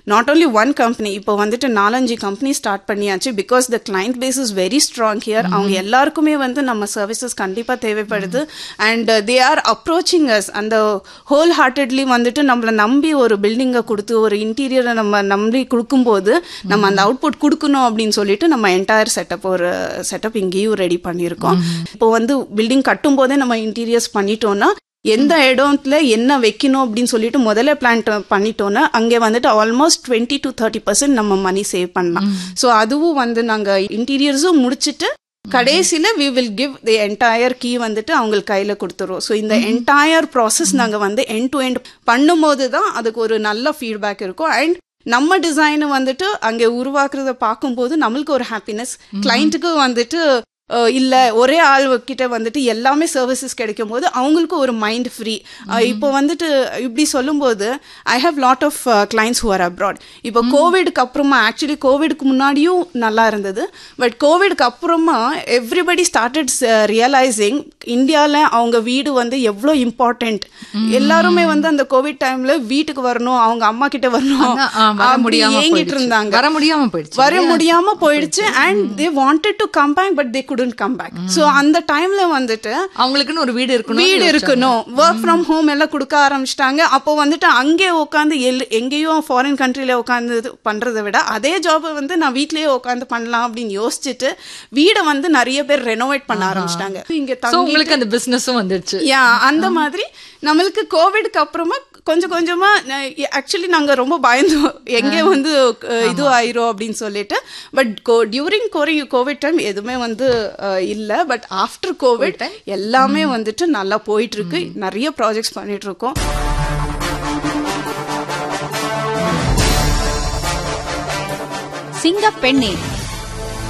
Not only one company இப்போ வந்துட்டு நாலஞ்சு கம்பெனி ஸ்டார்ட் பண்ணியாச்சு because the client base is very strong here அவங்க எல்லாருக்குமே வந்து நம்ம சர்வீசஸ் கண்டிப்பாக தேவைப்படுது and they are approaching us அந்த ஹோல் ஹார்ட்டட்லி வந்துட்டு நம்மளை நம்பி ஒரு பில்டிங்கை கொடுத்து ஒரு இன்டீரியரை நம்ம நம்பி கொடுக்கும்போது நம்ம அந்த அவுட்புட் கொடுக்கணும் அப்படின்னு சொல்லிட்டு நம்ம என்டையர் செட்டப் ஒரு செட்டப் இங்கேயும் ரெடி பண்ணியிருக்கோம் இப்போ வந்து பில்டிங் கட்டும் போதே நம்ம இன்டீரியர்ஸ் பண்ணிட்டோம்னா எந்த இடத்துல என்ன வைக்கணும் அப்படின்னு சொல்லிட்டு முதல்ல பிளான் பண்ணிட்டோம்னா அங்கே வந்துட்டு almost twenty to thirty percent நம்ம மணி சேவ் பண்ணலாம் ஸோ அதுவும் வந்து நாங்கள் இன்டீரியர்ஸும் முடிச்சுட்டு கடைசியில் we will give the entire key வந்துட்டு அவங்களுக்கு கையில் கொடுத்துருவோம் ஸோ இந்த என்டையர் ப்ராசஸ் நாங்கள் வந்து எண்ட் டு எண்ட் பண்ணும்போது தான் அதுக்கு ஒரு நல்ல ஃபீட்பேக் இருக்கும் அண்ட் நம்ம டிசைனை வந்துட்டு அங்கே உருவாக்குறத பார்க்கும்போது நம்மளுக்கு ஒரு ஹாப்பினஸ் கிளைண்ட்டுக்கு வந்துட்டு அஹ், இல்ல ஒரே ஆள் கிட்ட வந்துட்டு எல்லாமே சர்வீசஸ் கிடைக்கும் போது அவங்களுக்கு ஒரு மைண்ட் ஃப்ரீ இப்போ வந்துட்டு இப்படி சொல்லும்போது I have lot of clients who are abroad இப்போ கோவிடுக்கு அப்புறமா ஆக்சுவலி கோவிடுக்கு முன்னாடியும் நல்லா இருந்தது பட் கோவிடுக்கு அப்புறமா எவ்ரிபடி ஸ்டார்டட் ரியலைசிங் இந்தியாவில் அவங்க வீடு வந்து எவ்வளோ இம்பார்ட்டன்ட் எல்லாருமே வந்து அந்த கோவிட் டைம்ல வீட்டுக்கு வரணும் அவங்க அம்மா கிட்ட வரணும் அதான், ஆ, வர அப்படி முடியாம ஏங்கிட்டு போயிடுச்சு. இருந்தாங்க வர முடியாம போயிடுச்சு வர முடியாம போயிடுச்சு and they wanted to come back but they couldn't come back so அந்த டைம்ல வந்துட்டு அவங்களுக்குன்னு ஒரு வீடு இருக்கணும் வீடு இருக்கணும் ஒர்க் ஃப்ரம் ஹோம் எல்லாம் கொடுக்க ஆரம்பிச்சிட்டாங்க அப்போ வந்துட்டு அங்கே உட்காந்து எல் எங்கேயும் ஃபாரின் கண்ட்ரில உட்காந்து பண்றதை விட அதே ஜாபை வந்து நான் வீட்லயே உட்காந்து பண்ணலாம் அப்படின்னு யோசிச்சுட்டு வீடை வந்து நிறைய பேர் ரெனோவேட் பண்ண ஆரம்பிச்சிட்டாங்க இங்க சோ தங்கி உங்களுக்கு அந்த பிசினஸும் வந்துடுச்சு யா அந்த மாதிரி நம்மளுக்கு கோவிட்க்கு அப்புறமா கொஞ்சம் கொஞ்சமா ஆக்சுவலி நாங்க ரொம்ப பயந்தோம் எங்கே வந்து அஹ், இது ஆயிரும் அப்படின்னு சொல்லிட்டு பட் டியூரிங் கோவிட் டைம் எதுவுமே வந்து அஹ், இல்ல பட் ஆஃப்டர் கோவிட் எல்லாமே வந்துட்டு நல்லா போயிட்டு இருக்கு நிறைய ப்ராஜெக்ட்ஸ் பண்ணிட்டு இருக்கோம் சிங்கப்பெண்ணே